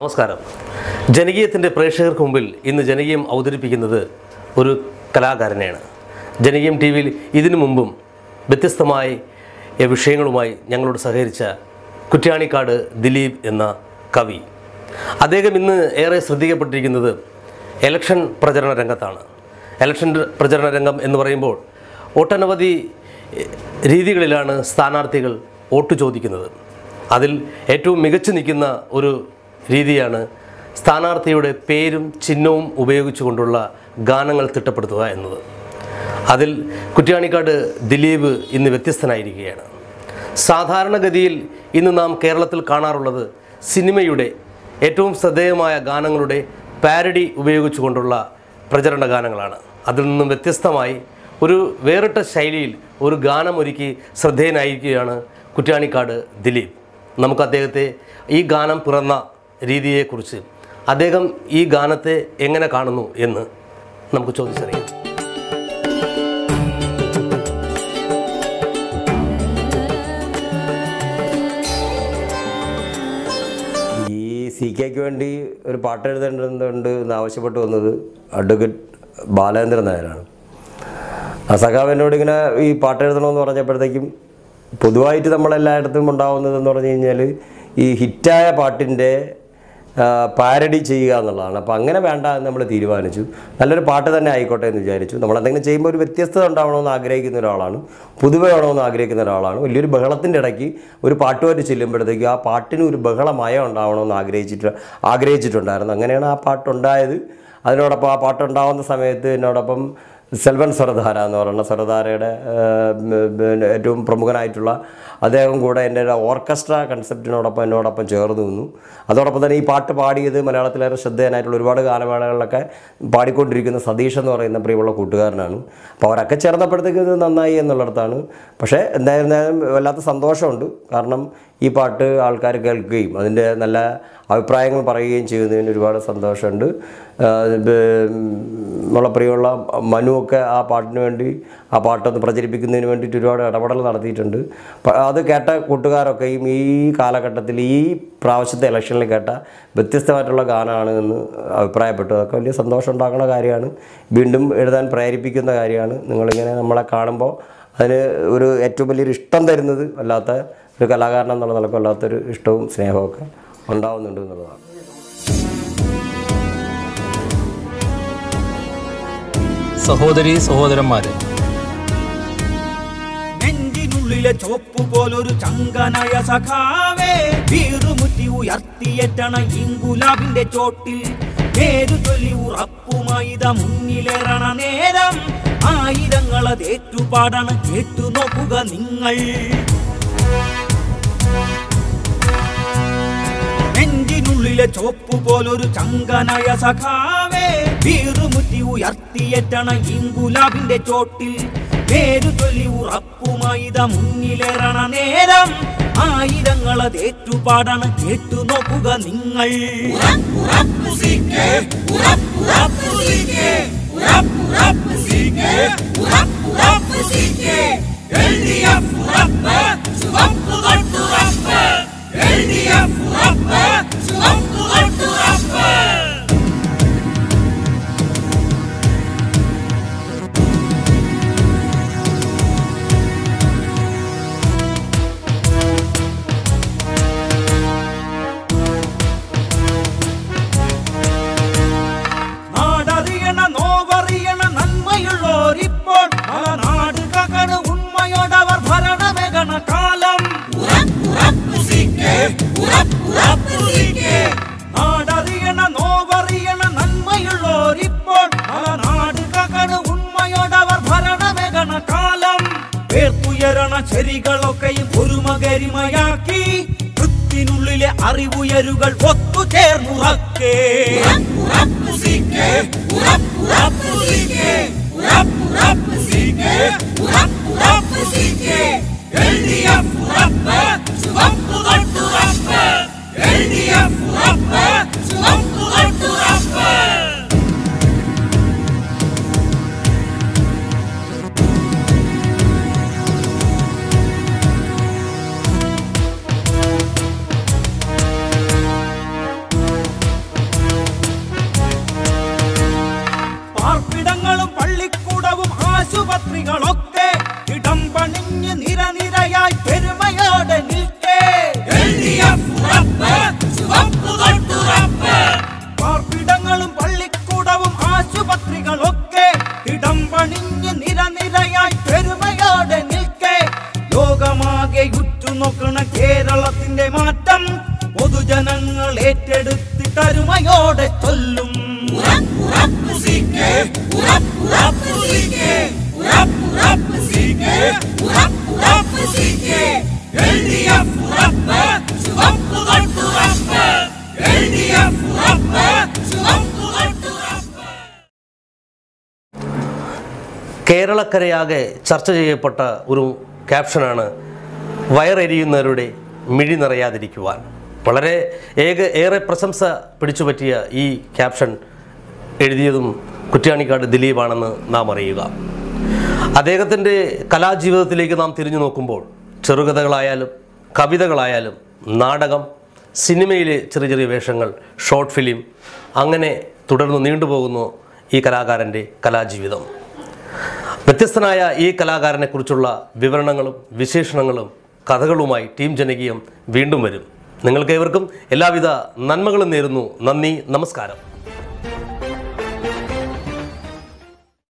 നമസ്കാരം ജനകീയത്തിൻ്റെ പ്രേക്ഷകർക്ക് മുമ്പിൽ ഇന്ന് ജനകീയം അവതരിപ്പിക്കുന്നത് ഒരു കലാകാരനെയാണ് ജനകീയം ടി വിയിൽ ഇതിനു മുമ്പും വ്യത്യസ്തമായ എ, വിഷയങ്ങളുമായി ഞങ്ങളോട് സഹകരിച്ച കുറ്റ്യാണിക്കാട് ദിലീപ് എന്ന കവി അദ്ദേഹം ഇന്ന് ഏറെ ശ്രദ്ധിക്കപ്പെട്ടിരിക്കുന്നത് എലക്ഷൻ പ്രചരണ രംഗത്താണ് എലക്ഷൻ പ്രചരണ രംഗം എന്ന് പറയുമ്പോൾ ഒട്ടനവധി എ, രീതികളിലാണ് സ്ഥാനാർത്ഥികൾ വോട്ട് ചോദിക്കുന്നത് അതിൽ ഏറ്റവും മികച്ചു നിൽക്കുന്ന ഒരു രീതിയാണ് സ്ഥാനാർത്ഥിയുടെ പേരും ചിഹ്നവും ഉപയോഗിച്ചുകൊണ്ടുള്ള ഗാനങ്ങൾ തിട്ടപ്പെടുത്തുക എന്നത് അതിൽ കുറ്റ്യാണിക്കാട് ദിലീപ് ഇന്ന് വ്യത്യസ്തനായിരിക്കുകയാണ് സാധാരണഗതിയിൽ ഇന്ന് നാം കേരളത്തിൽ കാണാറുള്ളത് സിനിമയുടെ ഏറ്റവും ശ്രദ്ധേയമായ ഗാനങ്ങളുടെ പാരഡി ഉപയോഗിച്ചുകൊണ്ടുള്ള പ്രചരണ ഗാനങ്ങളാണ് അതിൽ നിന്നും വ്യത്യസ്തമായി ഒരു വേറിട്ട ശൈലിയിൽ ഒരു ഗാനമൊരുക്കി ശ്രദ്ധേയനായിരിക്കുകയാണ് കുറ്റ്യാണിക്കാട് ദിലീപ് നമുക്ക് അദ്ദേഹത്തെ ഈ ഗാനം പിറന്ന രീതിയെക്കുറിച്ച് അദ്ദേഹം ഈ ഗാനത്തെ എങ്ങനെ കാണുന്നു എന്ന് നമുക്ക് ചോദിച്ചറിയാം ഈ സി കെക്ക് വേണ്ടി ഒരു പാട്ട് എഴുതേണ്ടതുണ്ട് എന്ന് ആവശ്യപ്പെട്ട് വന്നത് അഡ്വക്കേറ്റ് ബാലേന്ദ്രൻ നായരാണ് ആ സഖാവ് എന്നോട് ഇങ്ങനെ ഈ പാട്ട് എഴുതണമെന്ന് പറഞ്ഞപ്പോഴത്തേക്കും പൊതുവായിട്ട് നമ്മളെല്ലായിടത്തും ഉണ്ടാവുന്നതെന്ന് പറഞ്ഞു കഴിഞ്ഞാൽ ഈ ഹിറ്റായ പാട്ടിൻ്റെ പാരഡി ചെയ്യുക എന്നുള്ളതാണ് അപ്പോൾ അങ്ങനെ വേണ്ട എന്ന് നമ്മൾ തീരുമാനിച്ചു നല്ലൊരു പാട്ട് തന്നെ ആയിക്കോട്ടെ എന്ന് വിചാരിച്ചു നമ്മൾ എന്തെങ്കിലും ചെയ്യുമ്പോൾ ഒരു വ്യത്യസ്തത ഉണ്ടാവണമെന്ന് ആഗ്രഹിക്കുന്ന ഒരാളാണ് പുതുമ വേണമെന്ന് ആഗ്രഹിക്കുന്ന ഒരാളാണ് വലിയൊരു ബഹളത്തിൻ്റെ ഇടയ്ക്ക് ഒരു പാട്ടുമായിട്ട് ചെല്ലുമ്പോഴത്തേക്കും ആ പാട്ടിന് ഒരു ബഹളമയം ഉണ്ടാവണമെന്ന് ആഗ്രഹിച്ചിട്ട് ആഗ്രഹിച്ചിട്ടുണ്ടായിരുന്നു അങ്ങനെയാണ് ആ പാട്ടുണ്ടായത് അതിനോടൊപ്പം ആ പാട്ടുണ്ടാവുന്ന സമയത്ത് എന്നോടൊപ്പം സെൽവൻ സ്വരധാര എന്ന് പറയുന്ന സ്വരധാരയുടെ ഏഹ്, ഉം, പിന്നെ ഏറ്റവും പ്രമുഖനായിട്ടുള്ള അദ്ദേഹം കൂടെ എൻ്റെ ഒരു ഓർക്കസ്ട്ര കൺസെപ്റ്റിനോടൊപ്പം എന്നോടൊപ്പം ചേർന്ന് നിന്നു അതോടൊപ്പം തന്നെ ഈ പാട്ട് പാടിയത് മലയാളത്തിലേറെ ശ്രദ്ധേയനായിട്ടുള്ള ഒരുപാട് ഗാനമേളകളിലൊക്കെ പാടിക്കൊണ്ടിരിക്കുന്ന സതീഷ് എന്ന് പറയുന്ന പ്രിയമുള്ള കൂട്ടുകാരനാണ് അപ്പോൾ അവരൊക്കെ ചേർന്നപ്പോഴത്തേക്ക് ഇത് നന്നായി എന്നുള്ളിടത്താണ് പക്ഷേ എന്തായിരുന്നാലും വല്ലാത്ത സന്തോഷമുണ്ട് കാരണം ഈ പാട്ട് ആൾക്കാർ കേൾക്കുകയും അതിൻ്റെ നല്ല അഭിപ്രായങ്ങൾ പറയുകയും ചെയ്യുന്നതിന് ഒരുപാട് സന്തോഷമുണ്ട് ആഹ് ഇത് നമ്മളെ പ്രിയമുള്ള മനുവൊക്കെ ആ പാട്ടിന് വേണ്ടി ആ പാട്ടൊന്ന് പ്രചരിപ്പിക്കുന്നതിന് വേണ്ടിയിട്ട് ഒരുപാട് ഇടപെടൽ നടത്തിയിട്ടുണ്ട് പ- അത് കേട്ട കൂട്ടുകാരൊക്കെയും ഈ കാലഘട്ടത്തിൽ ഈ പ്രാവശ്യത്തെ ഇലക്ഷനിൽ കേട്ട വ്യത്യസ്തമായിട്ടുള്ള ഗാനമാണ് എന്ന് അഭിപ്രായപ്പെട്ടു അതൊക്കെ വലിയ സന്തോഷം ഉണ്ടാക്കുന്ന കാര്യമാണ് വീണ്ടും എഴുതാൻ പ്രേരിപ്പിക്കുന്ന കാര്യമാണ് നിങ്ങളിങ്ങനെ നമ്മളെ കാണുമ്പോൾ അതിന് ഒരു ഏറ്റവും വലിയൊരു ഇഷ്ടം തരുന്നത് അല്ലാത്ത ഒരു കലാകാരൻ എന്നുള്ള നിലക്ക് വല്ലാത്തൊരു ഇഷ്ടവും സ്നേഹവും ഒക്കെ ഉണ്ടാവുന്നുണ്ട് എന്നുള്ളതാണ് സഹോദരി സഹോദരന്മാരെ നെഞ്ചിനുള്ളിലെ ചോപ്പ് പോലൊരു ചങ്കനായ സഖാവേ വീറുമുറ്റി ഉയർത്തിയെറ്റണ ഇങ്കുലാബിന്റെ ചോട്ടിൽ പേരു ചൊല്ലി ഉറപ്പുമായി ഇതാ മുന്നിലേറണ നേരം ആയിരങ്ങളത് ഏറ്റുപാടണ കേട്ടു നോക്കുക നിങ്ങൾ നെഞ്ചിനുള്ളിലെ ചോപ്പ് പോലൊരു ചങ്കനായ സഖാവേ വീറുമുറ്റി ഉയർത്തിയെറ്റണ ഇങ്കുലാബിന്റെ ചോട്ടിൽ പേരു ചൊല്ലി ഉറപ്പുമായി ഇതാ മുന്നിലേറണ നേരം ആയിരങ്ങളത് ഏറ്റുപാടണ കേട്ടു നോക്കുക നിങ്ങൾ നാടറിയണ നോവറിയണ നന്മയുള്ളോരിപ്പോൾ പല നാട് കകണ് ഉണ്മയോടവർ ഭരണമേകണ കാലം നാടറിയണ നോവറിയണ നന്മയുള്ളോരിപ്പോൾ പല നാട് കകണ് ഉണ്മയോടവർ ഭരണമേകണ കാലം പേർത്തുയരണ ശരികളൊക്കെയും ഒരുമകരിമയാക്കി വൃത്തിനുള്ളിലെ അറിവുയരുകൾ ഒത്തുചേർന്നുറക്കേ ആശുപത്രികളൊക്കെ ഇടം പണിഞ്ഞ് നിരനിരയായി പെരുമയോടെ നിൽക്കേ പാർപ്പിടങ്ങളും പള്ളിക്കൂടവും ആശുപത്രികളൊക്കെ ഇടം പണിഞ്ഞ് നിരനിരയായി പെരുമയോടെ നിൽക്കേ ലോകമാകെ ഉറ്റുനോക്കണ കേരളത്തിന്റെ മാറ്റം പൊതുജനങ്ങൾ ഏറ്റെടുത്തിട്ടരുമയോടെ ചൊല്ലും കേരളക്കരയാകെ ചർച്ച ചെയ്യപ്പെട്ട ഒരു ക്യാപ്ഷനാണ് വയറെരിയുന്നവരുടെ മിഴി നിറയാതിരിക്കുവാൻ വളരെ ഏക ഏറെ പ്രശംസ പിടിച്ചുപറ്റിയ ഈ ക്യാപ്ഷൻ എഴുതിയതും കുറ്റ്യാണിക്കാട് ദിലീപാണെന്ന് നാം അറിയുക അദ്ദേഹത്തിൻ്റെ കലാജീവിതത്തിലേക്ക് നാം തിരിഞ്ഞു നോക്കുമ്പോൾ ചെറുകഥകളായാലും കവിതകളായാലും നാടകം സിനിമയിലെ ചെറിയ ചെറിയ വേഷങ്ങൾ ഷോർട്ട് ഫിലിം അങ്ങനെ തുടർന്ന് നീണ്ടുപോകുന്നു ഈ കലാകാരൻ്റെ കലാജീവിതം വ്യത്യസ്തനായ ഈ കലാകാരനെക്കുറിച്ചുള്ള വിവരണങ്ങളും വിശേഷണങ്ങളും കഥകളുമായി ടീം ജനകീയം വീണ്ടും വരും നിങ്ങൾക്കേവർക്കും എല്ലാവിധ നന്മകളും നേരുന്നു നന്ദി നമസ്കാരം